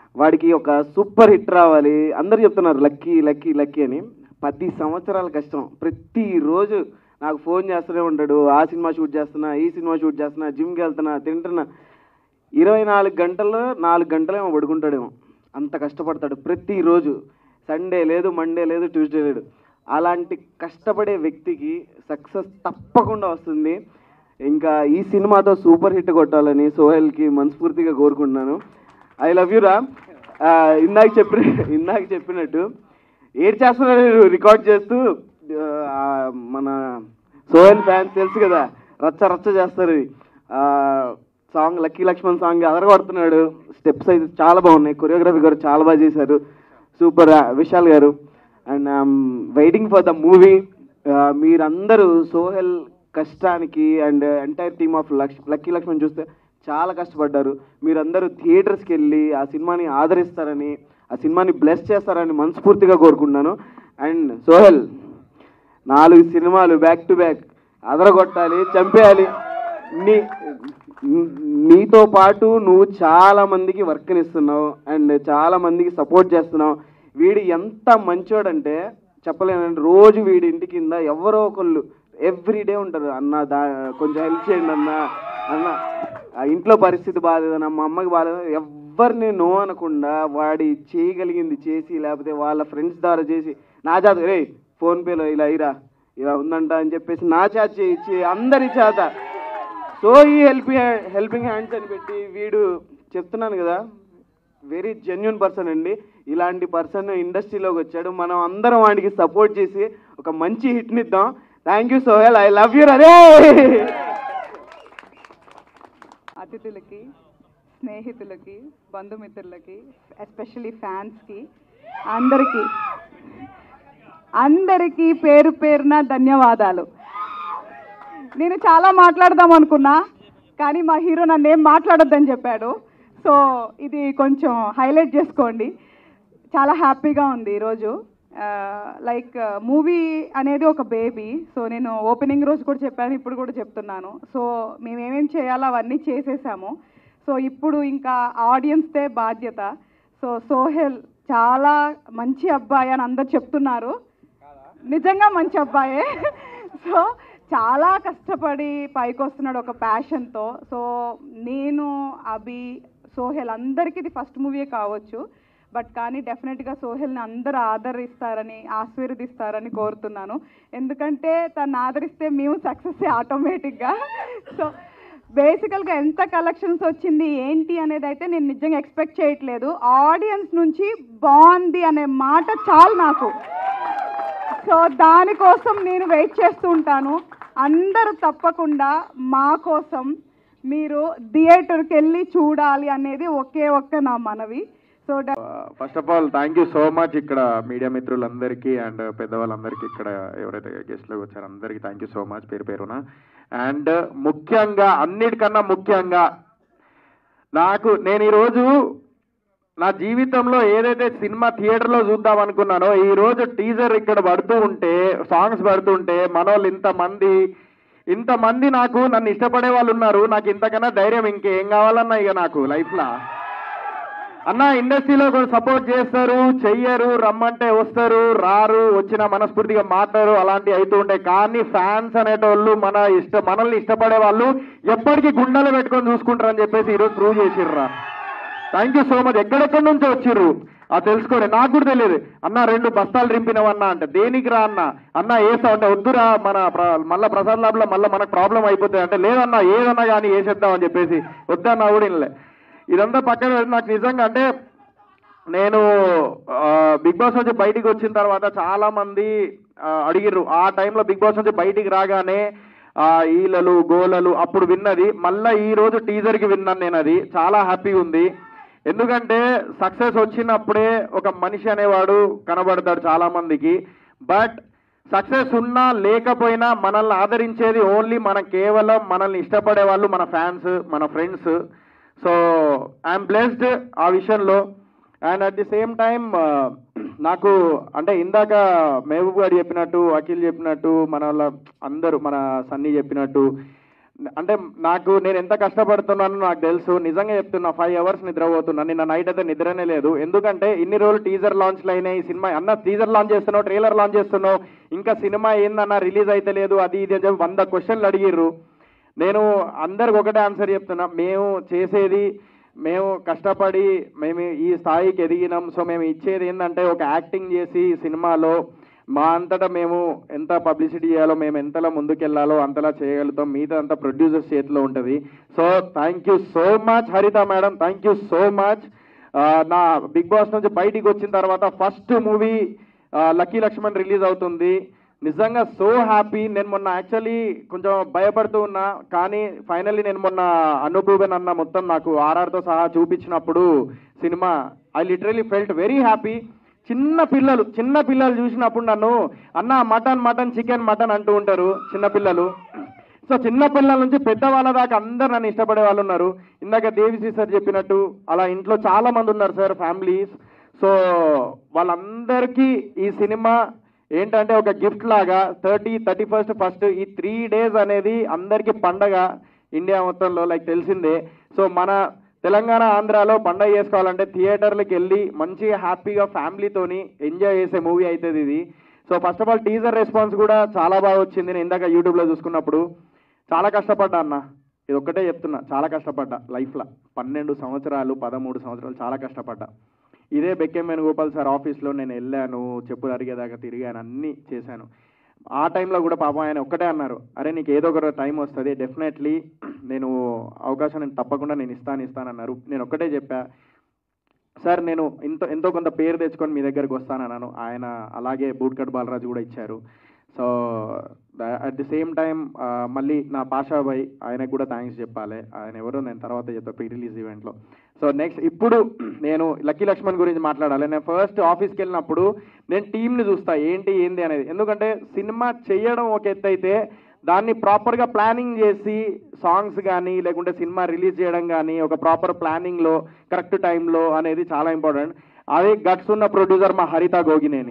వాడికి ఒక super hit రావాలి అందరు చెప్తున్నారు లక్కీ లక్కీ లక్కీ అని పది సంవత్సరాల కష్టం ప్రతిరోజు నాకు ఫోన్ చేస్తూనే ఉంటాడు ఆ సినిమా షూట్ చేస్తున్నా ఈ సినిమా షూట్ చేస్తున్నా జిమ్కి వెళ్తున్నా తింటున్నా ఇరవై నాలుగు గంటల్లో నాలుగు గంటలేమో పడుకుంటాడేమో అంత కష్టపడతాడు ప్రతిరోజు సండే లేదు మండే లేదు ట్యూస్డే లేదు అలాంటి కష్టపడే వ్యక్తికి సక్సెస్ తప్పకుండా వస్తుంది ఇంకా ఈ సినిమాతో సూపర్ హిట్ కొట్టాలని సోహెల్కి మనస్ఫూర్తిగా కోరుకుంటున్నాను ఐ లవ్ యూ రా ఆ, ఇందాక చెప్పిన ఇందాక చెప్పినట్టు ఏడ్ చేస్తున్నారు రికార్డ్ చేస్తూ ఆ, మన సోహెల్ ఫ్యాన్స్ తెలుసు కదా రచ్చ రచ్చ చేస్తారు ఆ, సాంగ్ లక్కీ లక్ష్మణ్ సాంగ్ అదరగొడుతున్నాడు స్టెప్స్ అయితే చాలా బాగున్నాయి కొరియోగ్రఫీ కూడా చాలా బాగా చేశారు super Vishal garu and waiting for the movie మీరందరూ సోహెల్ కష్టానికి and entire team of Laksh lucky Lakshman చూస్తే చాలా కష్టపడ్డారు మీరందరూ థియేటర్స్కి వెళ్ళి ఆ సినిమాని ఆదరిస్తారని ఆ సినిమాని బ్లెస్ చేస్తారని మనస్ఫూర్తిగా కోరుకుంటున్నాను అండ్ సోహెల్ నాలుగు సినిమాలు బ్యాక్ టు బ్యాక్ అదరగొట్టాలి చంపేయాలి నీ నీతో పాటు నువ్వు చాలా మందికి వర్క్నిస్తున్నావు అండ్ చాలా మందికి సపోర్ట్ చేస్తున్నావు వీడు ఎంత మంచోడంటే చెప్పలేనండి రోజు వీడి ఇంటి కింద ఎవరో ఒకళ్ళు ఎవ్రీ డే ఉంటారు అన్న దా కొంచెం హెల్ప్ చేయండి అన్న అన్న ఆ ఇంట్లో పరిస్థితి బాగాలేదన్న మా అమ్మకి బాగాలేదు ఎవరిని నో అనకుండా వాడి చేయగలిగింది చేసి లేకపోతే వాళ్ళ ఫ్రెండ్స్ ద్వారా చేసి నా చేత రే ఫోన్పేలో ఇలా ఇరా ఇలా ఉందంట అని చెప్పేసి నా చేత చేయించి అందరి చేత సో ఈ హెల్పింగ్ హెల్పింగ్ హ్యాండ్స్ అని పెట్టి వీడు చెప్తున్నాను కదా వెరీ జెన్యున్ పర్సన్ అండి ఇలాంటి పర్సన్ ఇండస్ట్రీలోకి వచ్చాడు మనం అందరం వాడికి సపోర్ట్ చేసి ఒక మంచి హిట్ని ఇద్దాం thank you Sohel I love you అరే అతిథులకి స్నేహితులకి బంధుమిత్రులకి ఎస్పెషలీ ఫ్యాన్స్కి అందరికీ అందరికీ పేరు పేరున ధన్యవాదాలు నేను చాలా మాట్లాడదాం అనుకున్నా కానీ మా హీరో నన్ను ఏం మాట్లాడొద్దని చెప్పాడు సో ఇది కొంచెం హైలైట్ చేసుకోండి చాలా హ్యాపీగా ఉంది ఈరోజు లైక్ మూవీ అనేది ఒక బేబీ సో నేను ఓపెనింగ్ రోజు కూడా చెప్పాను ఇప్పుడు కూడా చెప్తున్నాను సో మేము ఏమేం చేయాలో అవన్నీ చేసేసాము సో ఇప్పుడు ఇంకా ఆడియన్స్దే బాధ్యత సో సోహెల్ చాలా మంచి అబ్బాయి అని అందరు చెప్తున్నారు నిజంగా మంచి అబ్బాయే సో చాలా కష్టపడి పైకి వస్తున్నాడు ఒక ప్యాషన్తో సో నేను అభి సోహెల్ అందరికీ ఇది ఫస్ట్ మూవీ కావచ్చు బట్ కానీ డెఫినెట్గా సోహెల్ని అందరూ ఆదరిస్తారని ఆశీర్వదిస్తారని కోరుతున్నాను ఎందుకంటే తను ఆదరిస్తే మేము సక్సెస్ ఆటోమేటిక్గా సో బేసికల్గా ఎంత కలెక్షన్స్ వచ్చింది ఏంటి అనేది అయితే నేను నిజంగా ఎక్స్పెక్ట్ చేయట్లేదు ఆడియన్స్ నుంచి బాగుంది అనే మాట చాలు నాకు సో దానికోసం నేను వెయిట్ చేస్తూ ఉంటాను అందరూ తప్పకుండా మా కోసం మీరు థియేటర్కి వెళ్ళి చూడాలి అనేది ఒకే ఒక్క నా మనవి so first of all thank you so much ఇక్కడ మీడియా మిత్రులందరికీ అండ్ పెద్దవాళ్ళందరికీ ఇక్కడ ఎవరైతే గెస్ట్లు వచ్చారో అందరికీ థ్యాంక్ యూ సో మచ్ పేరు పేరున అండ్ ముఖ్యంగా అన్నిటికన్నా ముఖ్యంగా నాకు నేను ఈరోజు నా జీవితంలో ఏదైతే సినిమా థియేటర్లో చూద్దాం అనుకున్నానో ఈ రోజు టీజర్ ఇక్కడ పడుతూ ఉంటే సాంగ్స్ పడుతుంటే మనోళ్ళు ఇంతమంది ఇంతమంది నాకు నన్ను ఇష్టపడే వాళ్ళు ఉన్నారు నాకు ఇంతకన్నా ధైర్యం ఇంకేం కావాలన్నా ఇక నాకు లైఫ్లో అన్న ఇండస్ట్రీలో కొంచెం సపోర్ట్ చేస్తారు చెయ్యరు రమ్మంటే వస్తారు రారు వచ్చిన మనస్ఫూర్తిగా మాట్లాడరు అలాంటివి అవుతూ ఉంటాయి కానీ ఫ్యాన్స్ అనేటోళ్ళు మన ఇష్ట మనల్ని ఇష్టపడే వాళ్ళు ఎప్పటికీ గుండెలు పెట్టుకొని చూసుకుంటారు అని చెప్పేసి ఈరోజు ప్రూవ్ చేసిర్రా థ్యాంక్ యూ సో మచ్ ఎక్కడెక్కడి నుంచో వచ్చిర్రు అది తెలుసుకోండి నాకు కూడా తెలియదు అన్న రెండు బస్తాలు రింపినవన్నా అంటే దేనికి రా అన్న అన్న వేసావు అంటే వద్దురా మన ప్ర- మళ్ళా ప్రసాద్ ల్యాబ్లో మళ్ళీ మనకు ప్రాబ్లం అయిపోతుంది అంటే లేదన్నా ఏదన్నా కానీ వేసేద్దాం అని చెప్పేసి వద్దన్నా కూడా వినలే ఇదంతా పక్కన పెడితే నాకు నిజంగా అంటే నేను ఆ, బిగ్ బాస్ నుంచి బయటికి వచ్చిన తర్వాత చాలా మంది ఆ, అడిగిర్రు ఆ టైంలో బిగ్ బాస్ నుంచి బయటికి రాగానే ఆ, ఈలలు గోలలు అప్పుడు విన్నది మళ్ళా ఈ రోజు టీజర్కి విన్నాను నేను అది చాలా హ్యాపీగా ఉంది ఎందుకంటే సక్సెస్ వచ్చినప్పుడే ఒక మనిషి అనేవాడు కనబడతాడు చాలా మందికి బట్ సక్సెస్ ఉన్నా లేకపోయినా మనల్ని ఆదరించేది ఓన్లీ మన కేవలం మనల్ని ఇష్టపడే వాళ్ళు మన ఫ్యాన్స్ మన ఫ్రెండ్స్ సో ఐఎమ్ బ్లెస్డ్ ఆ విషయంలో and at the same time నాకు అంటే ఇందాక మహబూబ్ గారు చెప్పినట్టు అఖిల్ చెప్పినట్టు మన వాళ్ళ అందరూ మన సన్నీ చెప్పినట్టు అంటే నాకు నేను ఎంత కష్టపడుతున్నానో నాకు తెలుసు నిజంగా చెప్తున్నా ఫైవ్ అవర్స్ నిద్రపోతున్నా నిన్న నైట్ అయితే నిద్రనే లేదు ఎందుకంటే ఇన్ని రోజులు టీజర్ లాంచ్లు అయినాయి ఈ సినిమా అన్న టీజర్ లాంచ్ చేస్తున్నావు ట్రైలర్ లాంచ్ చేస్తున్నావు ఇంకా సినిమా ఏందన్న రిలీజ్ అయితే లేదు అది ఇది అని చెప్పి వంద క్వశ్చన్లు అడిగిర్రు నేను అందరికి ఒకటే ఆన్సర్ చెప్తున్నా మేము చేసేది మేము కష్టపడి మేము ఈ స్థాయికి ఎదిగినాం సో మేము ఇచ్చేది ఏంటంటే ఒక యాక్టింగ్ చేసి ఈ సినిమాలో మా అంతటా మేము ఎంత పబ్లిసిటీ చేయాలో మేము ఎంతలా ముందుకెళ్లాలో అంతలా చేయగలుగుతాం మిగతా అంతా ప్రొడ్యూసర్స్ చేతిలో ఉంటుంది so thank you so much Haritha madam thank you so much నా బిగ్ బాస్ నుంచి బయటికి వచ్చిన తర్వాత first movie lucky Lakshman release అవుతుంది నిజంగా సో హ్యాపీ నేను మొన్న యాక్చువల్లీ కొంచెం భయపడుతూ ఉన్నా కానీ ఫైనల్లీ నేను మొన్న అనుభూబెన్ అన్న మొత్తం నాకు ఆర్ఆర్తో సహా చూపించినప్పుడు cinema I literally felt very happy చిన్న పిల్లలు చిన్న పిల్లలు చూసినప్పుడు నన్ను అన్న మటన్ మటన్ చికెన్ మటన్ అంటూ ఉంటారు చిన్న పిల్లలు సో చిన్న పిల్లల నుంచి పెద్దవాళ్ళ దాకా అందరు నన్ను ఇష్టపడే వాళ్ళు ఉన్నారు ఇందాక దేవిశ్రీ సార్ చెప్పినట్టు అలా ఇంట్లో చాలా మంది ఉన్నారు సార్ ఫ్యామిలీస్ సో వాళ్ళందరికీ ఈ సినిమా ఏంటంటే ఒక గిఫ్ట్ లాగా థర్టీ థర్టీ ఫస్ట్ ఫస్ట్ ఈ త్రీ డేస్ అనేది అందరికీ పండగ ఇండియా మొత్తంలో లైక్ తెలిసిందే సో మన తెలంగాణ ఆంధ్రాలో పండగ చేసుకోవాలంటే థియేటర్లకు వెళ్ళి మంచిగా హ్యాపీగా ఫ్యామిలీతోని ఎంజాయ్ చేసే మూవీ అవుతుంది ఇది so first of all teaser response కూడా చాలా బాగా వచ్చింది నేను ఇందాక యూట్యూబ్లో చూసుకున్నప్పుడు చాలా కష్టపడ్డా అన్న ఇది ఒక్కటే చెప్తున్నా చాలా కష్టపడ్డా లైఫ్లో పన్నెండు సంవత్సరాలు పదమూడు సంవత్సరాలు చాలా కష్టపడ్డా ఇదే బెక్కెం వేణుగోపాల్ సార్ ఆఫీస్లో నేను వెళ్ళాను చెప్పులు అరిగేదాకా తిరిగాను అన్నీ చేశాను ఆ టైంలో కూడా పాపం ఆయన ఒక్కటే అన్నారు అరే నీకు ఏదో ఒక టైం వస్తుంది డెఫినెట్లీ నేను అవకాశం నేను తప్పకుండా నేను ఇస్తాను ఇస్తాను అన్నారు నేను ఒక్కటే చెప్పా సార్ నేను ఎంతో ఎంతో కొంత పేరు తెచ్చుకొని మీ దగ్గరికి వస్తానన్నాను ఆయన అలాగే బూట్కట్ బాలరాజు కూడా ఇచ్చారు so at the same time మళ్ళీ నా పాషాబాయ్ ఆయనకు కూడా థ్యాంక్స్ చెప్పాలి ఆయన ఎవరో నేను తర్వాత చెప్తా ప్రీ రిలీజ్ ఈవెంట్లో సో నెక్స్ట్ ఇప్పుడు నేను లక్కీ లక్ష్మణ్ గురించి మాట్లాడాలి నేను ఫస్ట్ ఆఫీస్కి వెళ్ళినప్పుడు నేను టీంని చూస్తా ఏంటి ఏంది అనేది ఎందుకంటే సినిమా చేయడం ఒక ఎత్తు అయితే దాన్ని ప్రాపర్గా ప్లానింగ్ చేసి సాంగ్స్ కానీ లేకుంటే సినిమా రిలీజ్ చేయడం కానీ ఒక ప్రాపర్ ప్లానింగ్లో కరెక్ట్ టైంలో అనేది చాలా ఇంపార్టెంట్ అది గట్స్ ఉన్న ప్రొడ్యూసర్ మా హరిత గోగినేని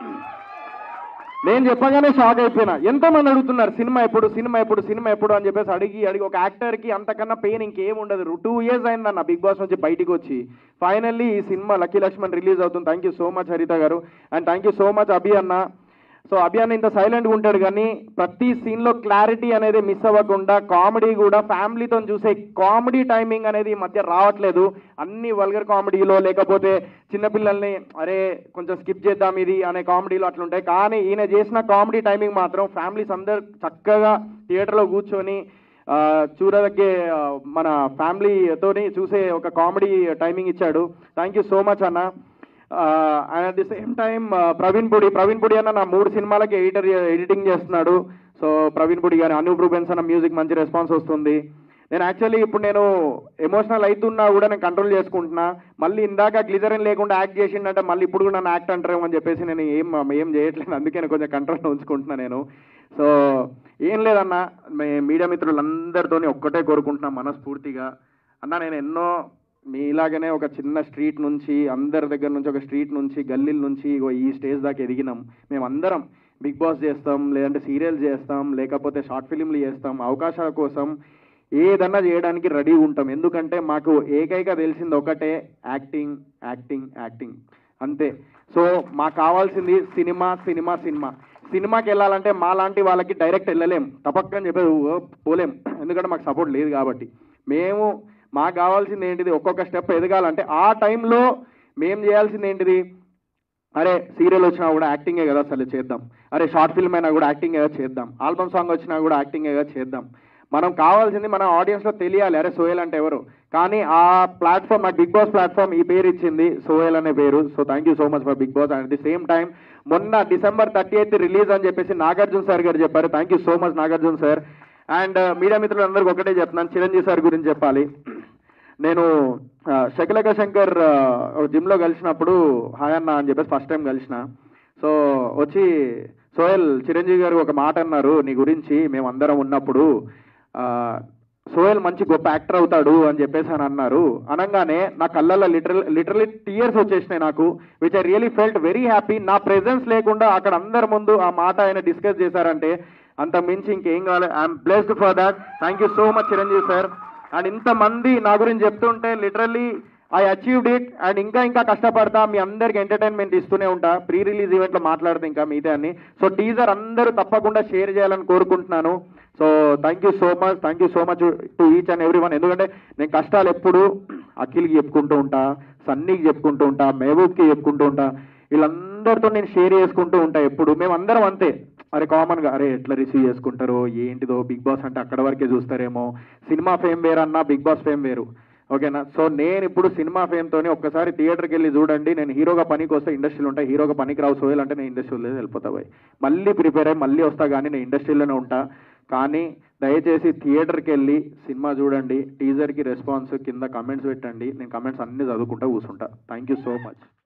నేను చెప్పగానే షాక్ అయిపోయినా ఎంతో మంది అడుగుతున్నారు సినిమా ఎప్పుడు సినిమా ఎప్పుడు సినిమా ఎప్పుడు అని చెప్పేసి అడిగి అడిగి ఒక యాక్టర్కి అంతకన్నా పెయిన్ ఇంకేం ఉండదు టూ ఇయర్స్ అయిందన్న బిగ్ బాస్ నుంచి బయటికి వచ్చి ఫైనల్లీ ఈ సినిమా లక్కీ లక్ష్మణ్ రిలీజ్ అవుతుంది thank you so much Haritha garu and thank you so much Abhi అన్న సో అభియాన్ ఇంత సైలెంట్గా ఉంటాడు కానీ ప్రతి సీన్లో క్లారిటీ అనేది మిస్ అవ్వకుండా కామెడీ కూడా ఫ్యామిలీతో చూసే కామెడీ టైమింగ్ అనేది ఈ మధ్య రావట్లేదు అన్ని వల్గర్ కామెడీలో లేకపోతే చిన్నపిల్లల్ని అరే కొంచెం స్కిప్ చేద్దాం ఇది అనే కామెడీలో అట్లుంటాయి కానీ ఈయన చేసిన కామెడీ టైమింగ్ మాత్రం ఫ్యామిలీస్ అందరు చక్కగా థియేటర్లో కూర్చొని ఆ, చూడదగ్గే ఆ, మన ఫ్యామిలీతోని చూసే ఒక కామెడీ టైమింగ్ ఇచ్చాడు థ్యాంక్ యూ సో మచ్ అన్న and at the same time Praveen Pudi Praveen Pudi అన్న నా మూడు సినిమాలకి ఎడిటర్ ఎడిటింగ్ చేస్తున్నాడు సో ప్రవీణ్ పుడి గారి అనూప్ రూబెన్స్ అన్న మ్యూజిక్ మంచి రెస్పాన్స్ వస్తుంది నేను యాక్చువల్లీ ఇప్పుడు నేను ఎమోషనల్ అవుతున్నా కూడా నేను కంట్రోల్ చేసుకుంటున్నా మళ్ళీ ఇందాక గ్లిజరిన్ లేకుండా యాక్ట్ చేసిండంటే మళ్ళీ ఇప్పుడు కూడా నన్ను యాక్ట్ అంటారేమో అని చెప్పేసి నేను ఏం ఏం చేయట్లేదు అందుకే నేను కొంచెం కంట్రోల్ ఉంచుకుంటున్నా నేను సో ఏం లేదన్న మీ మీడియా మిత్రులందరితోని ఒక్కటే కోరుకుంటున్నా మనస్ఫూర్తిగా అన్న నేను ఎన్నో మీ ఇలాగనే ఒక చిన్న స్ట్రీట్ నుంచి అందరి దగ్గర నుంచి ఒక స్ట్రీట్ నుంచి గల్లీల నుంచి ఇగో ఈ స్టేజ్ దాకా ఎదిగినాం మేమందరం బిగ్ బాస్ చేస్తాం లేదంటే సీరియల్స్ చేస్తాం లేకపోతే షార్ట్ ఫిలింలు చేస్తాం అవకాశాల కోసం ఏదన్నా చేయడానికి రెడీ ఉంటాం ఎందుకంటే మాకు ఏకైక తెలిసింది ఒకటే యాక్టింగ్ యాక్టింగ్ యాక్టింగ్ అంతే సో మాకు కావాల్సింది సినిమా సినిమా సినిమా సినిమాకి వెళ్ళాలంటే మా లాంటి వాళ్ళకి డైరెక్ట్ వెళ్ళలేం తప్పక్కని చెప్పేది "ఓ, పోలేం ఎందుకంటే మాకు సపోర్ట్ లేదు కాబట్టి మేము మాకు కావాల్సింది ఏంటిది ఒక్కొక్క స్టెప్ ఎదగాలంటే ఆ టైంలో మేము చేయాల్సింది ఏంటిది అరే సీరియల్ వచ్చినా కూడా యాక్టింగే కదా అసలు చేద్దాం అరే షార్ట్ ఫిల్మ్ అయినా కూడా యాక్టింగ్ కదా చేద్దాం ఆల్బమ్ సాంగ్ వచ్చినా కూడా యాక్టింగే కదా చేద్దాం మనం కావాల్సింది మన ఆడియన్స్లో తెలియాలి అరే సోయల్ అంటే ఎవరు కానీ ఆ ప్లాట్ఫామ్ ఆ బిగ్ బాస్ ప్లాట్ఫామ్ ఈ పేరు ఇచ్చింది సోయల్ అనే పేరు so thank you so much for Bigg Boss and the same time మొన్న డిసెంబర్ థర్టీ ఎయిత్ రిలీజ్ అని చెప్పేసి నాగార్జున సార్ గారు చెప్పారు thank you so much Nagarjuna sir and media మిత్రులందరికీ ఒకటే చెప్తున్నాను చిరంజీవి సార్ గురించి చెప్పాలి నేను ఆ, శకలక శంకర్ జిమ్లో కలిసినప్పుడు హాయ్ అన్న అని చెప్పేసి ఫస్ట్ టైం కలిసిన సో వచ్చి సోయల్ చిరంజీవి గారు ఒక మాట అన్నారు నీ గురించి మేమందరం ఉన్నప్పుడు ఆ, సోయల్ మంచి గొప్ప యాక్టర్ అవుతాడు అని చెప్పేసి అని అన్నారు అనగానే నా కళ్ళల్లో లిటరల్ లిటరలీ టీయర్స్ వచ్చేసినాయి నాకు which I really felt very happy నా ప్రెజెన్స్ లేకుండా అక్కడ అందరి ముందు ఆ మాట ఆయన డిస్కస్ చేశారంటే అంత మించి ఇంకేం కావాలి I'm blessed for that thank you so much Chiranjeevi sir and ఇంతమంది నా గురించి చెప్తుంటే literally I achieved it and ఇంకా ఇంకా కష్టపడతా మీ అందరికి ఎంటర్టైన్మెంట్ ఇస్తూనే ఉంటా ప్రీ రిలీజ్ ఈవెంట్లో మాట్లాడితే ఇంకా మిగతా అన్ని సో టీజర్ అందరూ తప్పకుండా షేర్ చేయాలని కోరుకుంటున్నాను so thank you so much thank you so much to each and every one ఎందుకంటే నేను కష్టాలు ఎప్పుడు అఖిల్కి చెప్పుకుంటూ ఉంటా సన్నీకి చెప్పుకుంటూ ఉంటా మహబూబ్కి చెప్పుకుంటూ ఉంటా వీళ్ళందరితో నేను షేర్ చేసుకుంటూ ఉంటా ఎప్పుడు మేమందరం అంతే అరే కామన్గా అరే ఎట్లా రిసీవ్ చేసుకుంటారో ఏంటిదో బిగ్ బాస్ అంటే అక్కడ వరకే చూస్తారేమో సినిమా ఫేమ్ వేరు అన్నా బిగ్ బాస్ ఫేమ్ వేరు ఓకేనా సో నేను ఇప్పుడు సినిమా ఫేమ్తోని ఒక్కసారి థియేటర్కి వెళ్ళి చూడండి నేను హీరోగా పనికి వస్తే ఇండస్ట్రీలో ఉంటా హీరోగా పనికి రావు సోయల్ అంటే నేను ఇండస్ట్రీలో వెళ్ళిపోతా పోయి మళ్ళీ ప్రిపేర్ అయ్యి మళ్ళీ వస్తా కానీ నేను ఇండస్ట్రీలోనే ఉంటా కానీ దయచేసి థియేటర్కి వెళ్ళి సినిమా చూడండి టీజర్కి రెస్పాన్స్ కింద కమెంట్స్ పెట్టండి నేను కమెంట్స్ అన్ని చదువుకుంటా కూర్చుంటా థ్యాంక్ యూ సో మచ్